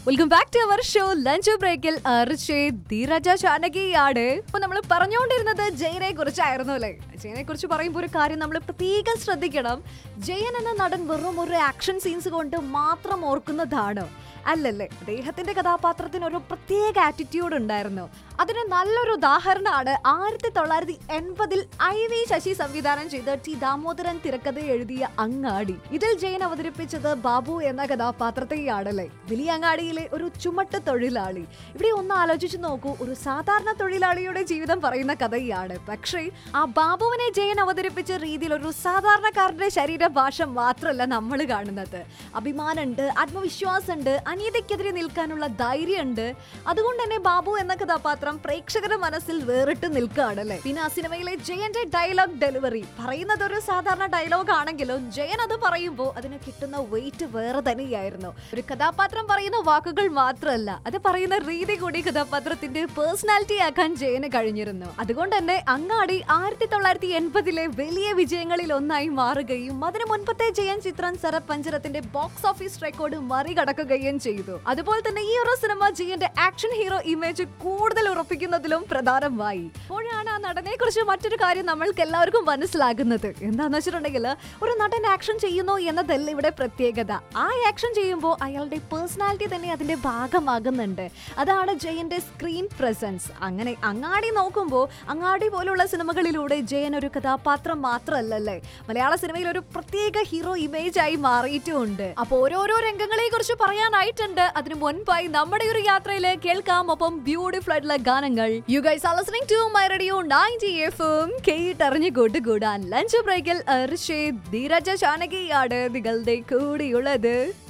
welcome back to our show lunch ബ്രേക്കിൽ അർഷേ ധീരജ ചാനകിയാണ് ഇപ്പൊ നമ്മൾ പറഞ്ഞുകൊണ്ടിരുന്നത് ജയനെ കുറിച്ചായിരുന്നു അല്ലേ ജയനെ കുറിച്ച് പറയുമ്പോൾ ഒരു കാര്യം നമ്മൾ പ്രത്യേകം ശ്രദ്ധിക്കണം ജയൻ എന്ന നടൻ വെറും ഒരു ആക്ഷൻ സീൻസ് കൊണ്ട് മാത്രം ഓർക്കുന്നതാണ് അല്ലല്ലേ അദ്ദേഹത്തിന്റെ കഥാപാത്രത്തിന് ഒരു പ്രത്യേക ആറ്റിറ്റ്യൂഡ് ഉണ്ടായിരുന്നു അതിന് നല്ലൊരു ഉദാഹരണമാണ് ആയിരത്തി തൊള്ളായിരത്തി എൺപതിൽ ഐ വി ശശി സംവിധാനം ചെയ്ത ടി ദാമോദരൻ തിരക്കഥ എഴുതിയ അങ്ങാടി ഇതിൽ ജയൻ അവതരിപ്പിച്ചത് ബാബു എന്ന കഥാപാത്രത്തെയാണല്ലേ വലിയ അങ്ങാടിയിലെ ഒരു ചുമട്ട് തൊഴിലാളി ഇവിടെ ഒന്ന് ആലോചിച്ച് നോക്കൂ ഒരു സാധാരണ തൊഴിലാളിയുടെ ജീവിതം പറയുന്ന കഥയാണ് പക്ഷേ ആ ബാബുവിനെ ജയൻ അവതരിപ്പിച്ച രീതിയിൽ ഒരു സാധാരണക്കാരന്റെ ശരീരഭാഷ മാത്രമല്ല നമ്മൾ കാണുന്നത് അഭിമാനമുണ്ട് ആത്മവിശ്വാസമുണ്ട് അനീതിക്കെതിരെ നിൽക്കാനുള്ള ധൈര്യമുണ്ട് അതുകൊണ്ട് തന്നെ ബാബു എന്ന കഥാപാത്രം പ്രേക്ഷകരുടെ മനസ്സിൽ വേറിട്ട് നിൽക്കുകയാണല്ലേ പിന്നെ ആ സിനിമയിലെ ജയന്റെ ഡയലോഗ് ഡെലിവറി പറയുന്നത് ഒരു സാധാരണ ഡയലോഗ് ആണെങ്കിലും ജയൻ അത് പറയുമ്പോൾ അതിന് കിട്ടുന്ന വെയിറ്റ് വേറെ തന്നെയായിരുന്നു ഒരു കഥാപാത്രം പറയുന്ന വാക്കുകൾ മാത്രമല്ല അത് പറയുന്ന രീതി കൂടി കഥാപാത്രത്തിന്റെ പേഴ്സണാലിറ്റി ആക്കാൻ ജയന് കഴിഞ്ഞിരുന്നു അതുകൊണ്ട് തന്നെ അങ്ങാടി ആയിരത്തി തൊള്ളായിരത്തി എൺപതിലെ വലിയ വിജയങ്ങളിൽ ഒന്നായി മാറുകയും അതിനു മുൻപത്തെ ജയൻ ചിത്രം സരപഞ്ചരത്തിന്റെ ബോക്സ് ഓഫീസ് റെക്കോർഡ് മറികടക്കുകയും ചെയ്തു അതുപോലെ തന്നെ ഈ ഒരു സിനിമ ജയന്റെ ആക്ഷൻ ഹീറോ ഇമേജ് കൂടുതൽ ഉറപ്പിക്കുന്നതിലും പ്രധാനമായി അപ്പോഴാണ് ആ നടനെ കുറിച്ച് മറ്റൊരു കാര്യം നമ്മൾക്ക് എല്ലാവർക്കും മനസ്സിലാകുന്നത് എന്താന്ന് വെച്ചിട്ടുണ്ടെങ്കിൽ ഒരു നടൻ ആക്ഷൻ ചെയ്യുന്നു എന്നതല്ല ഇവിടെ പ്രത്യേകത ആ ആക്ഷൻ ചെയ്യുമ്പോൾ അയാളുടെ പേഴ്സണാലിറ്റി തന്നെ അതിന്റെ ഭാഗമാകുന്നുണ്ട് അതാണ് ജയന്റെ സ്ക്രീൻ പ്രസൻസ് അങ്ങനെ അങ്ങാടി നോക്കുമ്പോൾ അങ്ങാടി പോലുള്ള സിനിമകളിലൂടെ ജയൻ ഒരു കഥാപാത്രം മാത്രമല്ലല്ലേ മലയാള സിനിമയിൽ ഒരു പ്രത്യേക ഹീറോ ഇമേജ് ആയി മാറിയിട്ടുമുണ്ട് അപ്പൊ ഓരോരോ രംഗങ്ങളെ കുറിച്ച് പറയാനായിട്ടുണ്ട് അതിനു മുൻപായി നമ്മുടെ ഒരു യാത്രയില് കേൾക്കാം ഒപ്പം ബ്യൂട്ടിഫുൾ ആയിട്ടുള്ള ഗാനങ്ങൾ you guys are listening to my radio 90 എഫും കേട്ടറിഞ്ഞു കൂട്ടുകൂടാൻ ലഞ്ച് ബ്രേക്കിൽ അർഷേ ധീരജ ചാനകിയാണ് നിങ്ങളുടെ കൂടിയുള്ളത്